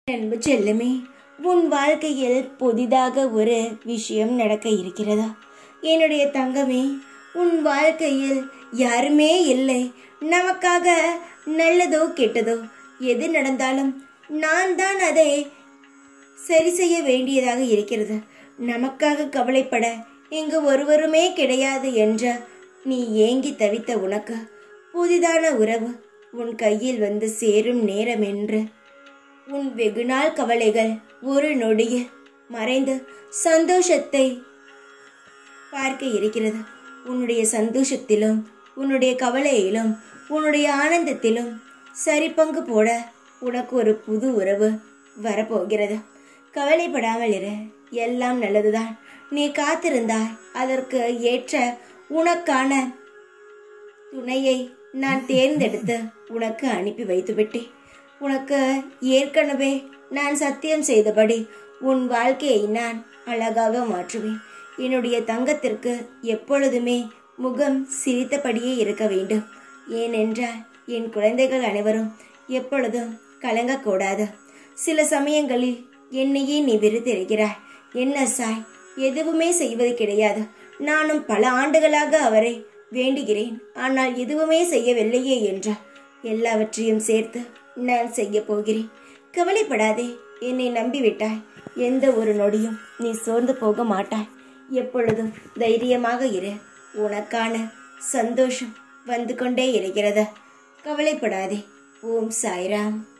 அன்பு செல்லமே உன் வாழ்க்கையில் புதிதாக ஒரு விஷயம் நடக்க இருக்கிறதா என்னுடைய தங்கமே உன் வாழ்க்கையில் யாருமே இல்லை நமக்காக நல்லதோ கெட்டதோ எது நடந்தாலும் நான் தான் அதை சரி செய்ய வேண்டியதாக இருக்கிறது நமக்காக கவலைப்பட இங்கு ஒருவருமே கிடையாது என்ற நீ ஏங்கி தவித்த உனக்கு புதிதான உறவு உன் கையில் வந்து சேரும் நேரம் என்று உன் வெகுநாள் கவலைகள் ஒரு நொடியில் மறைந்து சந்தோஷத்தை பார்க்க இருக்கிறது உன்னுடைய சந்தோஷத்திலும் உன்னுடைய கவலையிலும் உன்னுடைய ஆனந்தத்திலும் சரி பங்கு போட உனக்கு ஒரு புது உறவு வரப்போகிறது கவலைப்படாமல் இரு எல்லாம் நல்லதுதான் நீ காத்திருந்தாய் அதற்கு ஏற்ற உனக்கான துணையை நான் தேர்ந்தெடுத்து உனக்கு அனுப்பி வைத்து விட்டேன் உனக்கு ஏற்கனவே நான் சத்தியம் செய்தபடி உன் வாழ்க்கையை நான் அழகாக மாற்றுவேன் என்னுடைய தங்கத்திற்கு எப்பொழுதுமே முகம் சிரித்தபடியே இருக்க வேண்டும் ஏனென்றால் என் குழந்தைகள் அனைவரும் எப்பொழுதும் கலங்கக்கூடாது சில சமயங்களில் என்னையே நீ வெறுத்திருக்கிறாய் என்ன சாய் எதுவுமே செய்வது கிடையாது நானும் பல ஆண்டுகளாக அவரை வேண்டுகிறேன் ஆனால் எதுவுமே செய்யவில்லையே என்றார் எல்லாவற்றையும் சேர்த்து நான் செய்ய போகிறேன் கவலைப்படாதே என்னை நம்பிவிட்டாய் எந்த ஒரு நொடியும் நீ சோர்ந்து போக மாட்டாய் எப்பொழுதும் தைரியமாக இரு உனக்கான சந்தோஷம் வந்து கொண்டே இருக்கிறது கவலைப்படாதே ஓம் சாய்ராம்